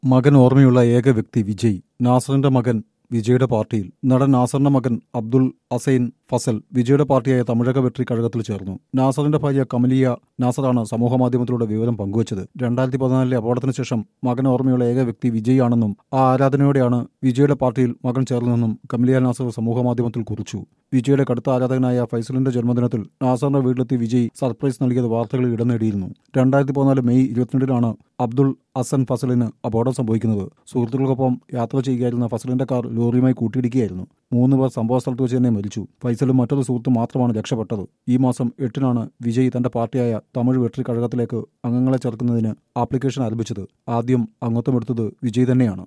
മകൻ ഓർമ്മയുള്ള ഏക വ്യക്തി വിജയ് നാസറിന്റെ മകൻ വിജയുടെ പാർട്ടിയിൽ നടൻ നാസറിന്റെ മകൻ അബ്ദുൾ അസൈൻ ഫസൽ വിജയുടെ പാർട്ടിയായ തമിഴക വെട്രി കഴകത്തിൽ ചേർന്നു നാസറിന്റെ ഭാര്യ കമലിയ നാസറാണ് സമൂഹമാധ്യമത്തിലൂടെ വിവരം പങ്കുവച്ചത് രണ്ടായിരത്തി പതിനാലിലെ അപകടത്തിന് ശേഷം മകൻ ഓർമ്മയുള്ള ഏക വ്യക്തി വിജയ് ആണെന്നും ആ ആരാധനയോടെയാണ് വിജയുടെ പാർട്ടിയിൽ മകൻ ചേർന്നതെന്നും കമലിയ നാസർ സമൂഹമാധ്യമത്തിൽ കുറിച്ചു വിജയുടെ കടുത്ത ആരാധകനായ ഫൈസലിന്റെ ജന്മദിനത്തിൽ നാസറിന്റെ വീട്ടിലെത്തി വിജയ് സർപ്രൈസ് നൽകിയത് വാർത്തകളിൽ ഇടം നേടിയിരുന്നു രണ്ടായിരത്തി പതിനാല് മെയ് ഇരുപത്തിരണ്ടിനാണ് അബ്ദുൾ അസൻ ഫസലിന് അപകടം സംഭവിക്കുന്നത് സുഹൃത്തുക്കൾക്കൊപ്പം യാത്ര ചെയ്യുകയായിരുന്ന ഫസലിന്റെ കാർ ലോറിയുമായി കൂട്ടിയിടിക്കുകയായിരുന്നു മൂന്ന് പേർ സംഭവ സ്ഥലത്ത് വെച്ച് തന്നെ മരിച്ചു ഫൈസലും മറ്റൊരു സുഹൃത്തും മാത്രമാണ് രക്ഷപ്പെട്ടത് ഈ മാസം എട്ടിനാണ് വിജയ് തന്റെ പാർട്ടിയായ തമിഴ് വെട്രി കഴകത്തിലേക്ക് അംഗങ്ങളെ ചേർക്കുന്നതിന് ആപ്ലിക്കേഷൻ ആരംഭിച്ചത് ആദ്യം അംഗത്വമെടുത്തത് വിജയ് തന്നെയാണ്